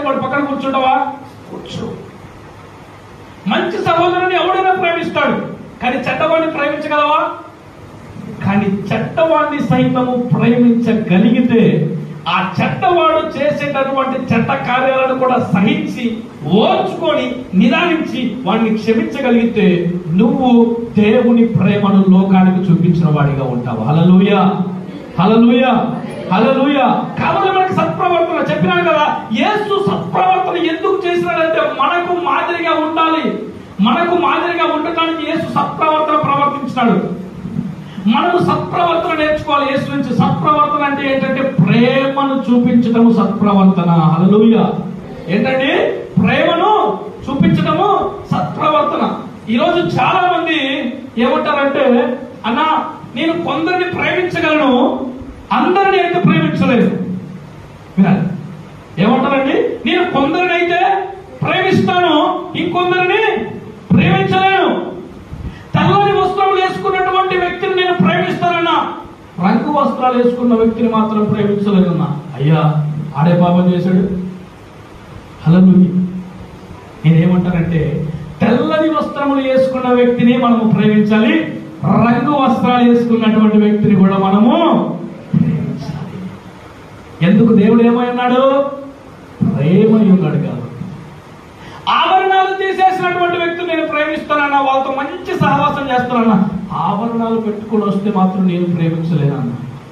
వాడు పక్కన కూర్చుంటావా కూర్చో మంచి సహోదరుని ఎవడైనా ప్రేమిస్తాడు కానీ చెడ్డవాడిని ప్రేమించగలవా కానీ చెడ్డవాడిని సైతము ప్రేమించగలిగితే ఆ చెడ్డవాడు చేసేటటువంటి చెడ్డ కార్యాలను కూడా సహించి ఓర్చుకొని నిదానించి వాడిని క్షమించగలిగితే నువ్వు దేవుని ప్రేమను లోకానికి చూపించిన వాడిగా ఉంటావు హలలుయ హలలుయ హలలుయ కాబట్టి మనకి సత్ప్రవర్తన చెప్పినాను కదా యేసు సత్ప్రవర్తన ఎందుకు చేసినాడంటే మనకు మాదిరిగా ఉండాలి మనకు మాదిరిగా ఉండటానికి యేసు సత్ప్రవర్తన ప్రవర్తించినాడు మనము సత్ప్రవర్తన నేర్చుకోవాలి యేసు నుంచి సత్ప్రవర్తన అంటే ఏంటంటే ప్రేమను చూపించటము సత్ప్రవర్తన హల్లెలూయ ఏంటంటే ప్రేమను చూపించటము సత్ప్రవర్తన ఈరోజు చాలా మంది ఏమంటారంటే అన్నా నేను కొందరిని ప్రేమించగలను అందరిని అయితే ప్రేమించలేదు వినాలి ఏమంటారండి నేను కొందరిని అయితే ప్రేమిస్తాను ఇంకొందరిని ప్రేమించలేను తెల్లని వస్త్రములు వేసుకున్నటువంటి వ్యక్తిని నేను ప్రేమిస్తానన్నా రంగు వస్త్రాలు వేసుకున్న వ్యక్తిని మాత్రం ప్రేమించలేదన్నా అయ్యా ఆడే పాపం చేశాడు హలో నేనేమంటానంటే తెల్లని వస్త్రములు వేసుకున్న వ్యక్తిని మనము ప్రేమించాలి రంగు వస్త్రాలు వేసుకున్నటువంటి వ్యక్తిని కూడా మనము ప్రేమించాలి ఎందుకు దేవుడు ఏమై ఉన్నాడు ప్రేమై ఉన్నాడు కాబట్టి ఆభరణాలు తీసేసినటువంటి వ్యక్తులు నేను ప్రేమిస్తానన్నా వాళ్ళతో మంచి సహవాసం చేస్తానన్నా ఆభరణాలు పెట్టుకుని వస్తే మాత్రం నేను ప్రేమించలేనన్నా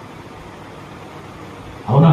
అవునా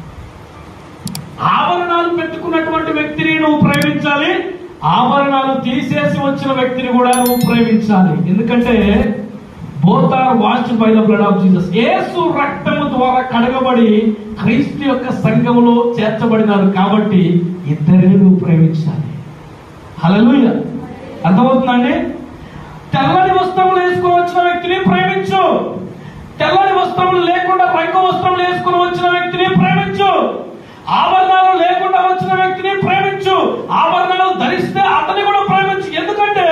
ఆభరణాలు పెట్టుకున్నటువంటి వ్యక్తిని నువ్వు ప్రేమించాలి ఆభరణాలు తీసేసి వచ్చిన వ్యక్తిని కూడా నువ్వు ప్రేమించాలి ఎందుకంటే both are washed by the blood of Jesus యేసు రక్తము ద్వారా కడగబడి క్రీస్తు యొక్క సంఘములో చేర్చబడినారు కాబట్టి ఇద్దరిని నువ్వు ప్రేమించాలి హల్లెలూయా అర్థమవుతుందండి తెల్లని వస్త్రములు వేసుకొని వచ్చిన వ్యక్తిని ప్రేమించు తెల్లని వస్త్రములు లేకుండా రంగు వస్త్రములు వేసుకొని వచ్చిన వ్యక్తిని ప్రేమించు ఆభరణాలు లేకుండా వచ్చిన వ్యక్తిని ప్రేమించు ఆభరణాలు ధరిస్తే అతన్ని కూడా ప్రేమించు ఎందుకంటే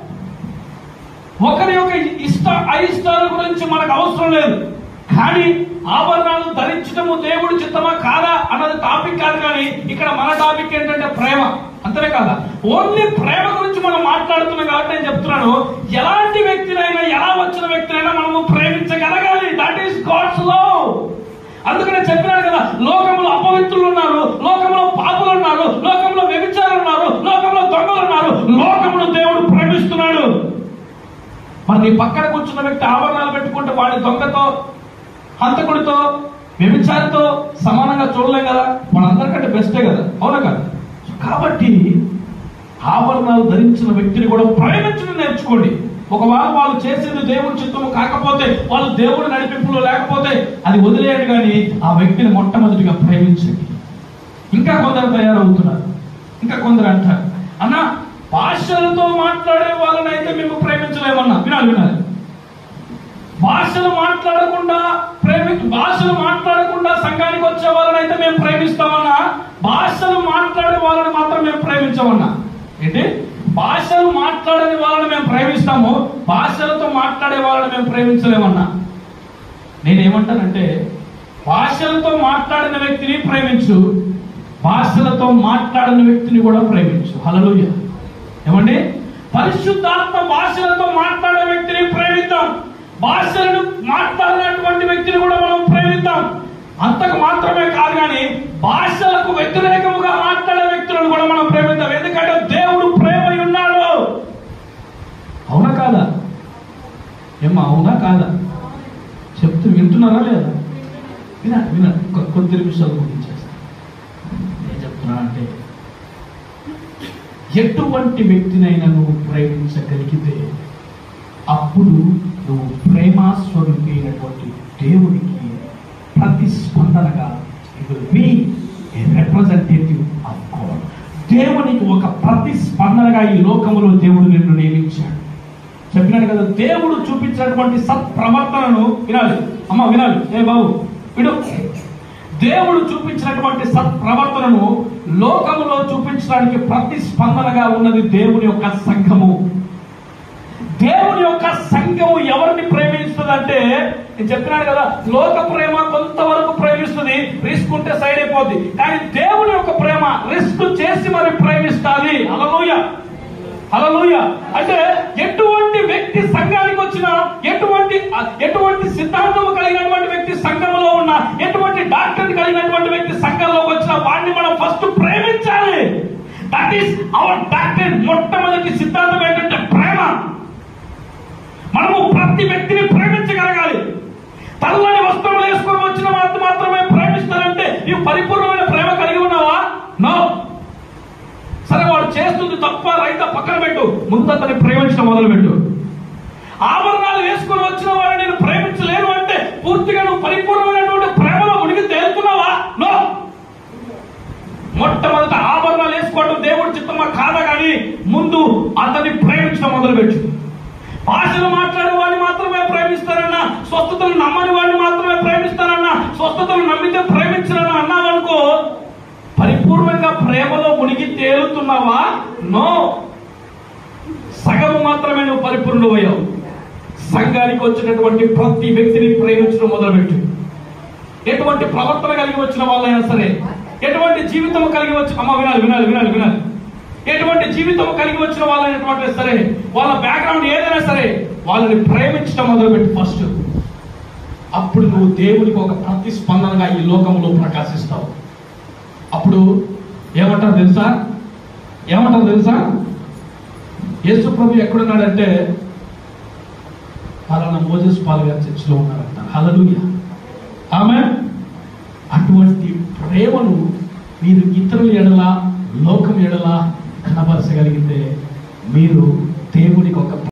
ఒకరి యొక్క ఇష్ట అయిష్టాల గురించి మనకు అవసరం లేదు కానీ ఆభరణాలు ధరించటము దేవుడి చిత్తమా కాదా అన్నది టాపిక్ కాదు కానీ ఇక్కడ మన టాపిక్ ఏంటంటే ప్రేమ అంతనే కాదా ఓన్లీ ప్రేమ గురించి మనం మాట్లాడుతున్నాం కాబట్టి నేను చెప్తున్నాను ఎలాంటి వ్యక్తినైనా ఎలా వచ్చిన వ్యక్తినైనా మనము ప్రేమించగలగాలి దట్ ఈస్ గాడ్స్ లవ్ అందుకనే చెప్పినాడు కదా లోకంలో అపవిత్రులు ఉన్నారు లోకంలో పాపులు ఉన్నారు లోకంలో వ్యభిచారులు ఉన్నారు లోకంలో దొంగలు ఉన్నారు లోకమును దేవుడు ప్రేమిస్తున్నాడు మరి నీ పక్కన కూర్చున్న వ్యక్తి ఆభరణాలు పెట్టుకుంటే వాడి దొంగతో హంతకుడితో వ్యభిచారితో సమానంగా చూడలేం కదా మనందరికంటే బెస్టే కదా అవునా కదా కాబట్టి ఆభరణాలు ధరించిన వ్యక్తిని కూడా ప్రేమించడం నేర్చుకోండి ఒకవేళ వాళ్ళు చేసేది దేవుడి చిత్తము కాకపోతే వాళ్ళు దేవుడి నడిపింపులో లేకపోతే అది వదిలేయండి కానీ ఆ వ్యక్తిని మొట్టమొదటిగా ప్రేమించండి ఇంకా కొందరు తయారవుతున్నారు ఇంకా కొందరు అంటారు అన్న భాషలతో మాట్లాడే వాళ్ళని అయితే మేము ప్రేమించలేమన్నా వినాలి వినాలి భాషలు మాట్లాడకుండా ప్రేమి భాషలు మాట్లాడకుండా సంఘానికి వచ్చే వాళ్ళని అయితే మేము ప్రేమిస్తామన్నా భాషలు మాట్లాడే వాళ్ళని మాత్రం మేము ప్రేమించమన్నా ఏంటి భాషలు మాట్లాడని వాళ్ళని మేము ప్రేమిస్తాము భాషలతో మాట్లాడే వాళ్ళని మేము ప్రేమించలేమన్నా నేనేమంటానంటే భాషలతో మాట్లాడిన వ్యక్తిని ప్రేమించు భాషలతో మాట్లాడిన వ్యక్తిని కూడా ప్రేమించు హలలుయ ఏమండి పరిశుద్ధాత్మ భాషలతో మాట్లాడే వ్యక్తిని ప్రేమిద్దాం భాషలను మాట్లాడినటువంటి వ్యక్తిని కూడా మనం ప్రేమిద్దాం అంతకు మాత్రమే కాదు కానీ భాషలకు వ్యతిరేకముగా మాట్లాడే వ్యక్తులను కూడా మనం ప్రేమిద్దాం ఎందుకంటే దేవుడు ప్రేమై ఉన్నాడు అవునా కాదా ఏమ్మా అవునా కాదా చెప్తూ వింటున్నారా లేదా వినండి వినండి కొ- కొద్ది నిమిషాలు ముగించేస్తాను ఏం చెప్తున్నా అంటే ఎటువంటి వ్యక్తినైనా నువ్వు ప్రేమించగలిగితే అప్పుడు నువ్వు ప్రేమ స్వరూపి అయినటువంటి దేవునికి ప్రతిస్పందనగా it will be a representative of God దేవునికి ఒక ప్రతిస్పందనగా ఈ లోకములో దేవుడు నిన్ను నియమించాడు చెప్పినాడు కదా దేవుడు చూపించినటువంటి సత్ప్రవర్తనను వినాలి అమ్మ వినాలి ఏ బాబు విడు దేవుడు చూపించినటువంటి సత్ప్రవర్తనను లోకములో చూపించడానికి ప్రతిస్పందనగా ఉన్నది దేవుని యొక్క సంఘము దేవుని యొక్క సంఘము ఎవరిని ప్రేమిస్తుందంటే నేను చెప్పినాడు కదా లోక ప్రేమ కొంతవరకు ప్రేమిస్తుంది రిస్క్ ఉంటే సైడ్ అయిపోద్ది కానీ దేవుని యొక్క ప్రేమ రిస్క్ హల్లెలూయ అంటే ఎటువంటి వ్యక్తి సంఘానికి వచ్చినా ఎటువంటి ఎటువంటి సిద్ధాంతము కలిగినటువంటి వ్యక్తి సంఘంలో ఉన్న ఎటువంటి డాక్టర్ కలిగినటువంటి వ్యక్తి సంఘంలోకి వచ్చిన వాడిని మనం ఫస్ట్ ప్రేమించాలి దట్ ఈస్ అవర్ డాక్టర్ మొట్టమొదటి సిద్ధాంతం ఏంటంటే ప్రేమ మనము ప్రతి వ్యక్తిని ప్రేమించగలగాలి తెల్లని వస్త్రం వేసుకొని వచ్చిన వారిని మాత్రమే ప్రేమిస్తారంటే ఈ పరిపూర్ణమైన ప్రేమ కలిగి ఉన్నావా నో సరే వాడు చేస్తుంది తప్ప రైత పక్కన పెట్టు ముందు అతన్ని ప్రేమించడం మొదలు పెట్టు ఆభరణాలు వేసుకొని వచ్చిన వాడిని నేను ప్రేమించలేను అంటే పూర్తిగా నువ్వు పరిపూర్ణమైనటువంటి ప్రేమలో మునిగి తేలుతున్నావా నో మొట్టమొదట ఆభరణాలు వేసుకోవడం దేవుడి చిత్తమా కాదా కానీ ముందు అతన్ని ప్రేమించడం మొదలుపెట్టు భాషలు మాట్లాడే వాడిని మాత్రమే ప్రేమిస్తారన్నా స్వస్థతలు నమ్మని వాడిని మాత్రమే ప్రేమిస్తారన్నా స్వస్థతలు నమ్మితే ప్రేమించారని అన్నావనుకో పరిపూర్ణంగా ప్రేమలో మునిగి తేలుతున్నావా నో సగము మాత్రమే నువ్వు పరిపూర్ణమయ్యావు సంఘానికి వచ్చినటువంటి ప్రతి వ్యక్తిని ప్రేమించడం మొదలుపెట్టు ఎటువంటి ప్రవర్తన కలిగి వచ్చిన వాళ్ళైనా సరే ఎటువంటి జీవితం కలిగి వచ్చి అమ్మ వినాలి వినాలి వినాలి వినాలి ఎటువంటి జీవితం కలిగి వచ్చిన వాళ్ళైనటువంటి సరే వాళ్ళ బ్యాక్గ్రౌండ్ ఏదైనా సరే వాళ్ళని ప్రేమించడం మొదలుపెట్టు ఫస్ట్ అప్పుడు నువ్వు దేవునికి ఒక ప్రతిస్పందనగా ఈ లోకంలో ప్రకాశిస్తావు అప్పుడు ఏమంటారు తెలుసా ఏమంటారు తెలుసా యేసు ప్రభు ఎక్కడున్నాడంటే పలానా మోజస్ పాల్ గారి చర్చిలో ఉన్నారంట హలలుయ ఆమె అటువంటి ప్రేమను మీరు ఇతరుల ఎడల లోకం ఎడల కనబరచగలిగితే మీరు దేవునికి ఒక